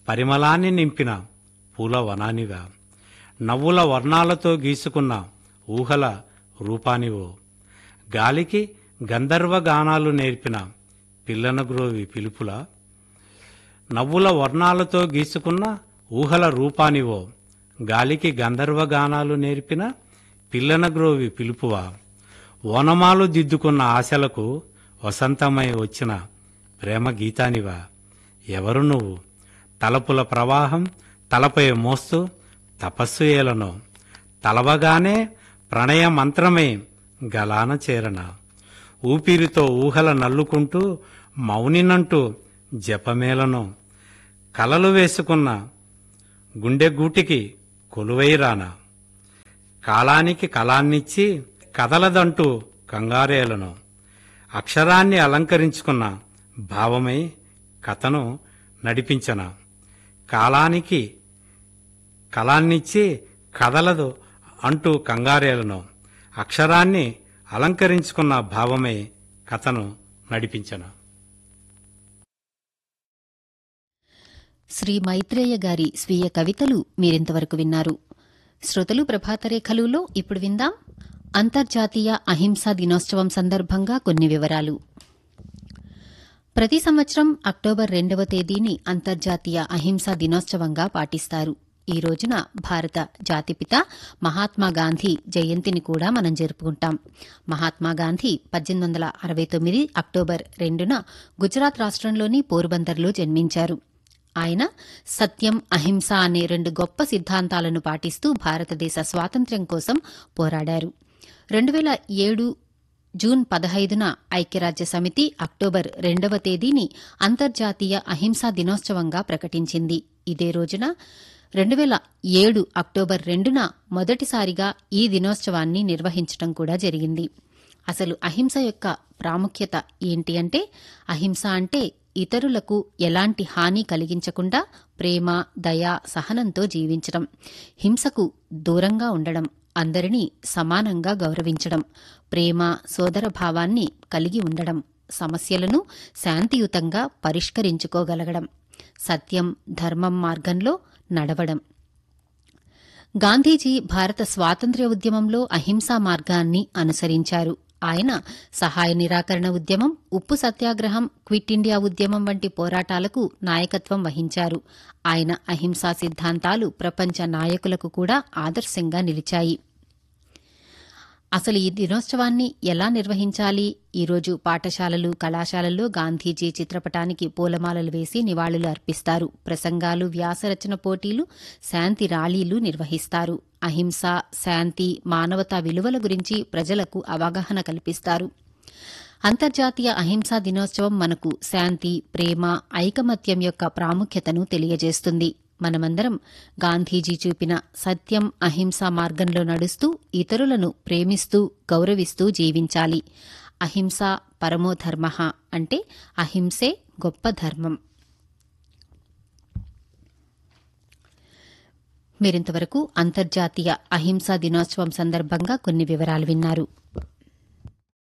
పరిమళాన్ని నింపిన పూల వనానివా నవ్వుల వర్ణాలతో గీసుకున్న ఊహల రూపానివో గాలికి గంధర్వ గానాలు నేర్పిన పిల్లనగ్రోవి పిలుపుల నవ్వుల వర్ణాలతో గీసుకున్న ఊహల రూపానివో గాలికి గంధర్వ గానాలు నేర్పిన పిల్లనగ్రోవి పిలుపువా ఓనమాలు దిద్దుకున్న ఆశలకు వసంతమై వచ్చిన ప్రేమ గీతానివా ఎవరు నువ్వు తలపుల ప్రవాహం తలపై మోస్తూ తపస్సు ఏలను తలవగానే ప్రణయ మంత్రమే గలాన చేరన ఊపిరితో ఊహల నల్లుకుంటూ మౌనినంటూ జపమేలను కలలు వేసుకున్న గుండెగూటికి కొలువైరానా కాలానికి కళాన్నిచ్చి కదలదంటూ కంగారేలను అక్షరాన్ని అలంకరించుకున్న భావమై కథను నడిపించన కాలానికి కళాన్నిచ్చి కదలదు అంటూ కంగారేలను అక్షరాన్ని అలంకరించుకున్న భావమై కథను నడిపించను శ్రీ మైత్రేయ గారి స్వీయ కవితలు మీరింతవరకు విన్నారు శ్రోతలు ప్రభాతరేఖలులో ఇప్పుడు విందాం అంతర్జాతీయ అహింసా దినోత్సవం సందర్భంగా కొన్ని వివరాలు ప్రతి సంవత్సరం అక్టోబర్ రెండవ తేదీని అంతర్జాతీయ అహింసా దినోత్సవంగా పాటిస్తారు ఈ రోజున భారత జాతిపిత మహాత్మా గాంధీ జయంతిని కూడా మనం జరుపుకుంటాం మహాత్మా గాంధీ పద్దెనిమిది వందల అరవై తొమ్మిది అక్టోబర్ రెండున గుజరాత్ రాష్ట్రంలోని పోర్బందర్లో జన్మించారు ఆయన సత్యం అహింస అనే రెండు గొప్ప సిద్ధాంతాలను పాటిస్తూ భారతదేశ స్వాతంత్ర్యం కోసం పోరాడారు రెండు వేల ఏడు జూన్ పదహైదున ఐక్యరాజ్య సమితి అక్టోబర్ రెండవ తేదీని అంతర్జాతీయ అహింసా దినోత్సవంగా ప్రకటించింది ఇదే రోజున రెండు వేల ఏడు అక్టోబర్ రెండున మొదటిసారిగా ఈ దినోత్సవాన్ని నిర్వహించడం కూడా జరిగింది అసలు అహింస యొక్క ప్రాముఖ్యత ఏంటి అంటే అహింస అంటే ఇతరులకు ఎలాంటి హాని కలిగించకుండా ప్రేమ దయ సహనంతో జీవించడం హింసకు దూరంగా ఉండడం అందరినీ సమానంగా గౌరవించడం ప్రేమ సోదరభావాన్ని కలిగి ఉండడం సమస్యలను శాంతియుతంగా పరిష్కరించుకోగలగడం సత్యం ధర్మం మార్గంలో నడవడం గాంధీజీ భారత స్వాతంత్ర్య ఉద్యమంలో అహింసా మార్గాన్ని అనుసరించారు ఆయన సహాయ నిరాకరణ ఉద్యమం ఉప్పు సత్యాగ్రహం క్విట్ ఇండియా ఉద్యమం వంటి పోరాటాలకు నాయకత్వం వహించారు ఆయన అహింసా సిద్ధాంతాలు ప్రపంచ నాయకులకు కూడా ఆదర్శంగా నిలిచాయి అసలు ఈ దినోత్సవాన్ని ఎలా నిర్వహించాలి ఈరోజు పాఠశాలలు కళాశాలల్లో గాంధీజీ చిత్రపటానికి పూలమాలలు వేసి నివాళులు అర్పిస్తారు ప్రసంగాలు వ్యాసరచన పోటీలు శాంతి ర్యాలీలు నిర్వహిస్తారు అహింస శాంతి మానవతా విలువల గురించి ప్రజలకు అవగాహన కల్పిస్తారు అంతర్జాతీయ అహింసా దినోత్సవం మనకు శాంతి ప్రేమ ఐకమత్యం యొక్క ప్రాముఖ్యతను తెలియజేస్తుంది మనమందరం గాంధీజీ చూపిన సత్యం అహింస మార్గంలో నడుస్తూ ఇతరులను ప్రేమిస్తూ గౌరవిస్తూ జీవించాలి అహింస పరమో ధర్మ అంటే అహింసే గొప్ప ధర్మం మీరింతవరకు అంతర్జాతీయ అహింసా దినోత్సవం సందర్భంగా కొన్ని వివరాలు విన్నారు